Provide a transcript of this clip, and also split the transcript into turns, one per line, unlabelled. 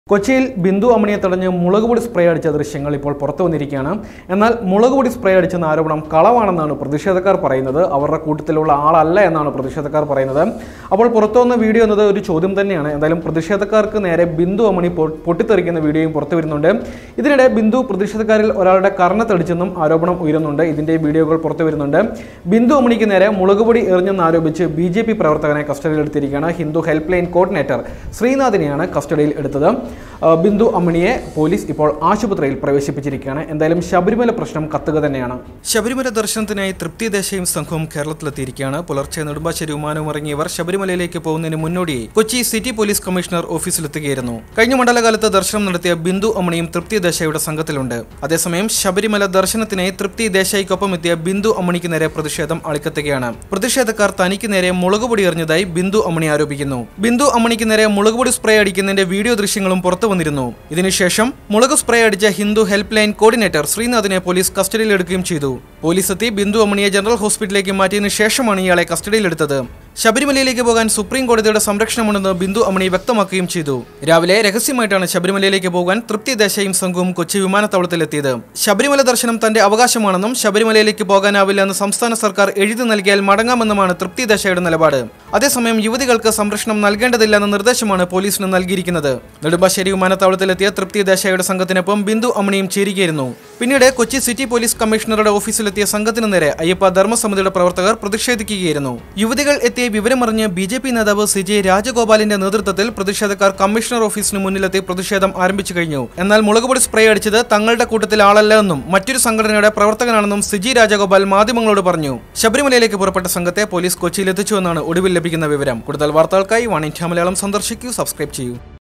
കൊച്ചിയിൽ ബിന്ദു അമ്മണിയെ തടഞ്ഞ് മുളക് പൊടി സ്പ്രേ അടിച്ച ദൃശ്യങ്ങൾ ഇപ്പോൾ പുറത്തു വന്നിരിക്കുകയാണ് എന്നാൽ മുളക് പൊടി സ്പ്രേ അടിച്ചെന്ന ആരോപണം കളവാണെന്നാണ് പ്രതിഷേധക്കാർ പറയുന്നത് അവരുടെ കൂട്ടത്തിലുള്ള ആളല്ല എന്നാണ് പ്രതിഷേധക്കാർ പറയുന്നത് അപ്പോൾ പുറത്തു വന്ന വീഡിയോ എന്നത് ഒരു ചോദ്യം തന്നെയാണ് എന്തായാലും പ്രതിഷേധക്കാർക്ക് നേരെ ബിന്ദു അമ്മണി പൊ- പൊട്ടിത്തെറിക്കുന്ന വീഡിയോയും പുറത്തു വരുന്നുണ്ട് ഇതിനിടെ ബിന്ദു പ്രതിഷേധക്കാരിൽ ഒരാളുടെ കർണത്തടിച്ചെന്നും ആരോപണം ഉയരുന്നുണ്ട് ഇതിന്റെ വീഡിയോകൾ പുറത്തു വരുന്നുണ്ട് ബിന്ദു അമ്മണിക്ക് നേരെ മുളക് പൊടി എറിഞ്ഞെന്ന് ആരോപിച്ച് ബി ജെ പി പ്രവർത്തകനെ കസ്റ്റഡിയിൽ എടുത്തിരിക്കുകയാണ് ഹിന്ദു ഹെൽപ്പ് ലൈൻ കോർഡിനേറ്റർ ശ്രീനാഥിനെയാണ് കസ്റ്റഡിയിൽ എടുത്തത് ആ, ബിന്ദു അമ്മിണിയെ പോലീസ് ഇപ്പോൾ ആശുപത്രിയിൽ പ്രവേശിപ്പിച്ചിരിക്കുകയാണ് എന്തായാലും ശബരിമല പ്രശ്നം കത്തുക തന്നെയാണ് ശബരിമല ദർശനത്തിനായി തൃപ്തി ദേശയും സംഘവും കേരളത്തിലെത്തിയിരിക്കുകയാണ് പുലർച്ചെ നെടുമ്പാശ്ശേരി വിമാനവും ഇറങ്ങിയവർ ശബരിമലയിലേക്ക് പോകുന്നതിന് മുന്നോടിയായി കൊച്ചി സിറ്റി പോലീസ് കമ്മീഷണർ ഓഫീസിലെത്തുകയായിരുന്നു കഴിഞ്ഞ മണ്ഡലകാലത്ത് ദർശനം നടത്തിയ ബിന്ദു അമ്മണിയും തൃപ്തി ദേശയുടെ സംഘത്തിലുണ്ട് അതേസമയം ശബരിമല ദർശനത്തിനായി തൃപ്തി ദേശായിക്കൊപ്പം എത്തിയ ബിന്ദു അമ്മണിക്ക് നേരെ പ്രതിഷേധം അളിക്കത്തുകയാണ് പ്രതിഷേധക്കാർ തനിക്ക് നേരെ മുളക് പൊടി എറിഞ്ഞതായി ബിന്ദു അമ്മണി ആരോപിക്കുന്നു ബിന്ദു അമ്മണിക്ക് നേരെ മുളക് പൊടി സ്പ്രേ അടിക്കുന്നതിന്റെ വീഡിയോ ദൃശ്യങ്ങളും പുറത്തു വന്നിരുന്നു ഇതിനുശേഷം മുളക് സ്പ്രേ അടിച്ച ഹിന്ദു ഹെൽപ്പ് ലൈൻ കോർഡിനേറ്റർ ശ്രീനാഥിനെ പോലീസ് കസ്റ്റഡിയിലെടുക്കുകയും ചെയ്തു പോലീസ് എത്തി ബിന്ദു അമ്മണിയെ ജനറൽ ഹോസ്പിറ്റലിലേക്ക് മാറ്റിയതിനു ശേഷമാണ് ഇയാളെ കസ്റ്റഡിയിലെടുത്തത് ശബരിമലയിലേക്ക് പോകാൻ സുപ്രീം കോടതിയുടെ സംരക്ഷണമുണ്ടെന്ന് ബിന്ദു അമ്മണി വ്യക്തമാക്കുകയും ചെയ്തു രാവിലെ രഹസ്യമായിട്ടാണ് ശബരിമലയിലേക്ക് പോകാൻ തൃപ്തി ദേശയും സംഘവും കൊച്ചി വിമാനത്താവളത്തിലെത്തിയത് ശബരിമല ദർശനം തന്റെ അവകാശമാണെന്നും ശബരിമലയിലേക്ക് പോകാനാവില്ല എന്ന് സംസ്ഥാന സർക്കാർ എഴുതി നൽകിയാൽ മടങ്ങാമെന്നുമാണ് തൃപ്തി ദേശയുടെ നിലപാട് അതേസമയം യുവതികൾക്ക് സംരക്ഷണം നൽകേണ്ടതില്ല എന്ന നിർദ്ദേശമാണ് പോലീസിന് നൽകിയിരിക്കുന്നത് നെടുമ്പാശ്ശേരി വിമാനത്താവളത്തിലെത്തിയ തൃപ്തി ദേശയുടെ സംഘത്തിനൊപ്പം ബിന്ദു അമ്മണിയും ചേരുകയായിരുന്നു പിന്നീട് കൊച്ചി സിറ്റി പോലീസ് കമ്മീഷണറുടെ ഓഫീസിലെത്തിയ സംഘത്തിന് നേരെ അയ്യപ്പ ധർമ്മസമിതിയുടെ പ്രവർത്തകർ പ്രതിഷേധിക്കുകയായിരുന്നു യുവതികൾ എത്തിയ വിവരമറിഞ്ഞ് ബി ജെ പി നേതാവ് സി ജെ രാജഗോപാലിന്റെ നേതൃത്വത്തിൽ പ്രതിഷേധക്കാർ കമ്മീഷണർ ഓഫീസിന് മുന്നിലെത്തി പ്രതിഷേധം ആരംഭിച്ചു കഴിഞ്ഞു എന്നാൽ മുളകുപൊടി സ്പ്രേ അടിച്ചത് തങ്ങളുടെ കൂട്ടത്തിൽ ആളല്ല എന്നും മറ്റൊരു സംഘടനയുടെ പ്രവർത്തകനാണെന്നും സിജി രാജഗോപാൽ മാധ്യമങ്ങളോട് പറഞ്ഞു ശബരിമലയിലേക്ക് പുറപ്പെട്ട സംഘത്തെ പോലീസ് കൊച്ചിയിൽ എത്തിച്ചുവെന്നാണ് ഒടുവിൽ ലഭിക്കുന്ന വിവരം കൂടുതൽ വാർത്തകൾക്കായി വൺ ഇന്ത്യ മലയാളം സന്ദർശിക്കൂ സബ്സ്ക്രൈബ് ചെയ്യൂ